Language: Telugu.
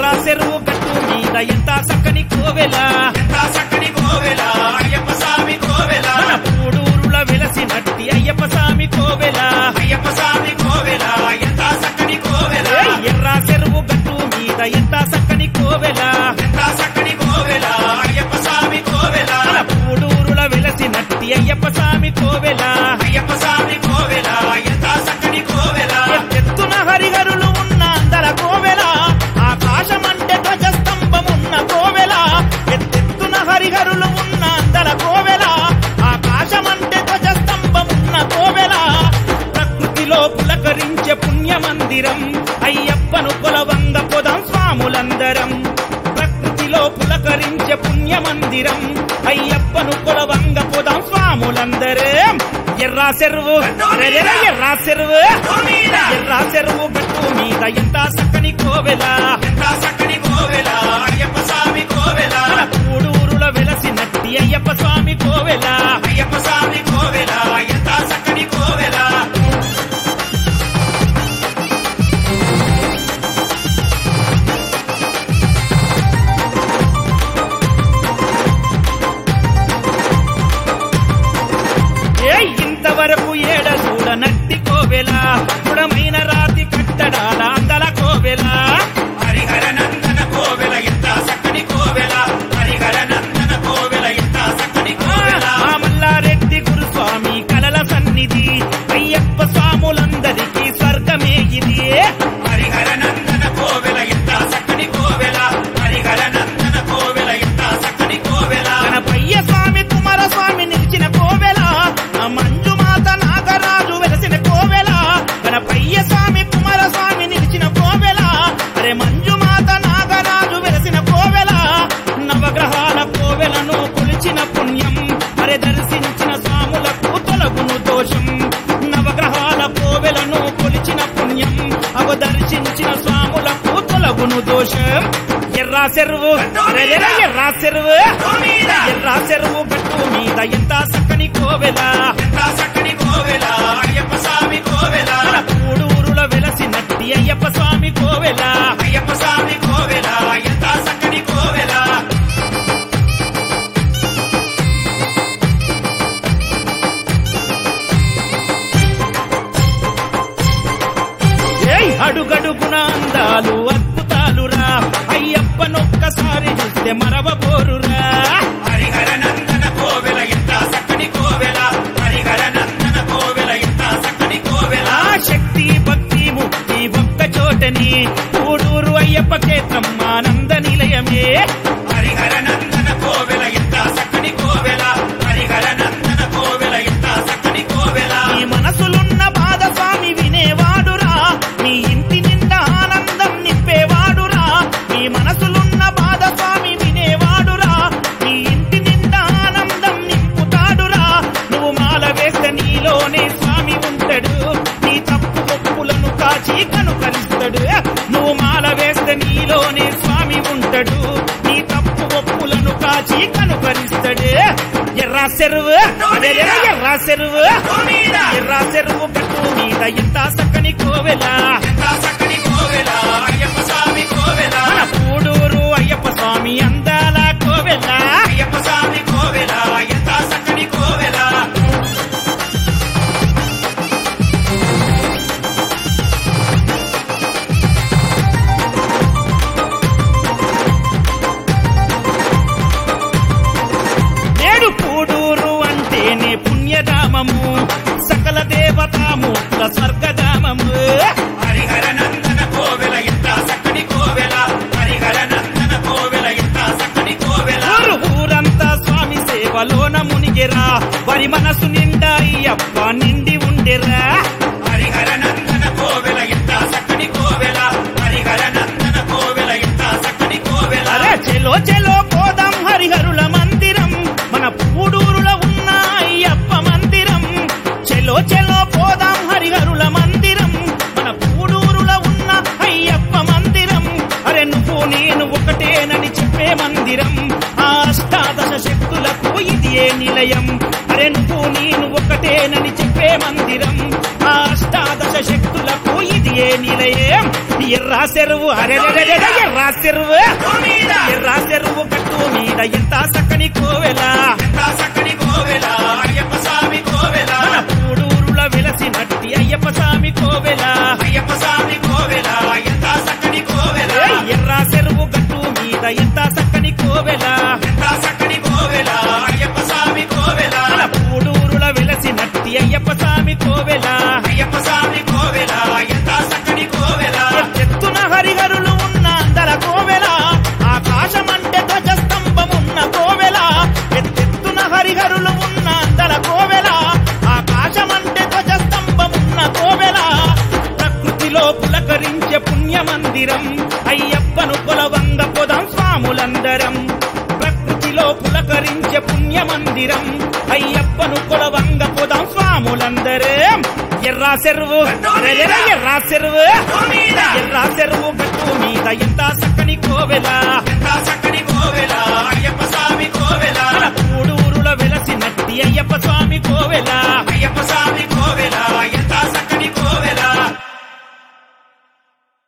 ఎర్రా చెరువు గట్టు మీద ఎంత చక్కని కోవెల ఎంత చక్కని కోవెల అయ్యప్ప స్వామి కోవెల మన పూడూరుల వెలసినట్టి అయ్యప్ప స్వామి కోవెల అయ్యప్ప స్వామి కోవెల ఎంత చక్కని కోవెల ఏయ్, ఎర్రా చెరువు గట్టు మీద ఎంత చక్కని కోవెల ఎంత చక్కని కోవెల అయ్యప్ప స్వామి కోవెల మన పూడూరుల వెలసినట్టి అయ్యప్ప స్వామి కోవెల అయ్యప్ప స్వామి కోవెల ఎంత చక్కని కోవెల ఎత్తున హరిహరులు ఉన్న అందర కోవెల ఆకాశమంటే ధ్వజస్తంభమున్న కోవెల ఎత్తెత్తున హరిహరులు ఉన్న అందర కోవెల ఆకాశమంటే ధ్వజస్తంభమున్న కోవెల ప్రకృతిలో పులకరించే పుణ్యమందిరం అయ్యప్పను కొలవంగ పొదం స్వాములందరం ప్రకృతిలో పులకరించే పుణ్యమందిరం అయ్యప్పను కొలవంగ పొదం స్వాములందరం ఎర్రా చెరువు అరెరెర ఎర్రా చెరువు మీద ఎర్రా చెరువు గట్టు మీద ఎంత చక్కని కోవెల ఎంత చక్కని కోవెల అయ్యప్ప స్వామి కోవెల మన కూడూరుల వెలసినట్టి అయ్యప్ప స్వామి కోవెల అయ్యప్ప స్వామి కోవెల ఎంత చక్కని కోవెల ఏ ఇంతవరకు ఏడ చూడనట్టి కోవెల గుడమైన రాతి కట్టడాల అందల కోవెల హరిహర నందన కోవెల ఎంత చక్కని కోవెల హరిహర నందన కోవెల ఎంత చక్కని కోవెల ఆ మల్లారెడ్డి గురుస్వామి కలల సన్నిధి అయ్యప్ప స్వాములందరికీ స్వర్గమే ఇది హరిహర నందన కోవెల ఎంత చక్కని కోవెల హరిహర నందన కోవెల ఎంత చక్కని కోవెల గణపయ్య స్వామి కుమారస్వామి నిలిచిన కోవెల ఆ మంజుమాత నాగరాజు వెలసిన కోవెల గణపయ్య స్వామి కుమారస్వామి నిలిచిన కోవెల అరే మంజుమాత నాగరాజు వెలసిన కోవెల నవగ్రహాల కోవెలను కొలిచిన పుణ్యం అరే దర్శించిన స్వాములకు తొలగును దోషం నవగ్రహాల కోవెలను కొలిచిన పుణ్యం అవ దర్శించిన స్వాములకు తొలగును దోషం ఎర్రా చెరువు అరెరెర ఎర్రా చెరువు మీద ఎర్రా చెరువు గట్టు మీద ఎంత చక్కని కోవెల ఎంత చక్కని కోవెల అయ్యప్ప స్వామి కోవెల మన కూడూరుల వెలసినట్టి అయ్యప్ప స్వామి కోవెల అయ్యప్ప స్వామి కోవెల ఎంత చక్కని కోవెల ఏయ్ అడుగడుగున అందాలు అద్భుతాలురా అయ్యప్పనొక్కసారి చూస్తే మరవబోరురా హరిహర నందన కోవెల ఎంత చక్కని కోవెల హరిహర నందన కోవెల ఎంత చక్కని కోవెల ఆ శక్తి భక్తి ముక్తి ఒక్క చోటని కూడూరు అయ్యప్ప క్షేత్రం ఆనంద నిలయమే హరిహర నందన కోవెల ఎంత చక్కని కోవెల హరిహర నందన కోవెల ఎంత చక్కని కోవెల నీ మనసులున్న బాధ స్వామి వినేవాడురా నీ ఇంటి నిండా ఆనందం నింపేవాడురా నీ మనసులున్న బాధ స్వామి వినేవాడురా నీ ఇంటి నిండా ఆనందం నింపుతాడురా నువ్వు మాల వేస్తే నీలోనే స్వామి ఉంటాడు నీ తప్పు ఒప్పులను కాచి కనుకరిస్తాడు నువ్వు మాల వేస్తే నీలోనే స్వామి ఉంటాడు నీ తప్పు ఒప్పులను కాచి కనుకరిస్తాడు ఎర్రా చెరువు అరెరెర ఎర్రా చెరువు మీద ఎర్రా చెరువు గట్టు మీద ఎంత చక్కని కోవెల ఎంత చక్కని కోవెల అయ్యప్ప స్వామి కోవెల మన పూడూరు అయ్యప్ప స్వామి అందాల కోవెల అయ్యప్ప స్వామి కోవెల ఎంత చక్కని కోవెల నేడు పూడూరు అంటేనే పుణ్యధామము సకల దేవతామూర్తుల స్వర్గధామము హరిహర నందన కోవెల ఎంత చక్కని కోవెల హరిహర నందన కోవెల ఎంత చక్కని కోవెల ఊరు ఊరంతా స్వామి సేవలోన మునిగెరా వరి మనసు నిండా అయ్యప్ప నిండి ఉండెరా హరిహర నందన కోవెల ఎంత చక్కని కోవెల హరిహర నందన కోవెల ఎంత చక్కని కోవెల అరే చెలో చెలో పోదాం హరిహరుల మందిరం మన పూడూరులో ఉన్న అయ్యప్ప మందిరం చెలో చెలో పోదాం హరిహరుల మందిరం మన పూడూరులో ఉన్న అయ్యప్ప మందిరం అరే నువ్వు నేను ఒకటేనని చెప్పే మందిరం ఆ అష్టాదశ శక్తులకు ఇది ఏ నిలయం అరే నువ్వు నేను ఒకటేనని చెప్పే మందిరం ఆ అష్టాదశ శక్తులకు ఇది ఏ నిలయం ఎర్రా చెరువు అరే ఎర్రా చెరువు ఎర్రా చెరువు కట్టు మీద ఎంత సక్కని కోవెలా ఎంత చక్కని కోవెల అయ్యప్ప స్వామి కోవెల మన పూడూరుల వెలసినట్టి అయ్యప్ప స్వామి కోవెలా అయ్యప్ప స్వామి కోవెల ఎంత చక్కని కోవెల ఏయ్, ఎర్రా చెరువు గట్టు మీద ఎంత సక్కని కోవెలా ఎంత చక్కని కోవెల అయ్యప్ప స్వామి కోవెల మన పూడూరుల వెలసినట్టి అయ్యప్ప స్వామి కోవెలా అయ్యప్ప స్వామి కోవెల ఎంత చక్కని కోవెల ఎత్తున హరిహరులు ఉన్న అందర కోవెల ఆకాశమంటే ధ్వజస్తంభమున్న కోవెల ఎత్తెత్తున హరిహరులు ఉన్న అందర కోవెల ఆకాశమంటే ధ్వజస్తంభమున్న కోవెల ప్రకృతిలో పులకరించే పుణ్యమందిరం అయ్యప్పను కొలవంగ పొదం స్వాములందరం ప్రకృతిలో పులకరించే పుణ్యమందిరం అయ్యప్పను కొలవంగ పొదం స్వాములందరే ఎర్రా చెరువు ఎర్ర ఎర్రా చెరువు ఎర్రా చెరువు గట్టు మీద ఎంత చక్కని కోవెల ఎంత చక్కని కోవెల అయ్యప్ప స్వామి కోవెల మన కూడూరుల వెలసినట్టి అయ్యప్ప స్వామి కోవెల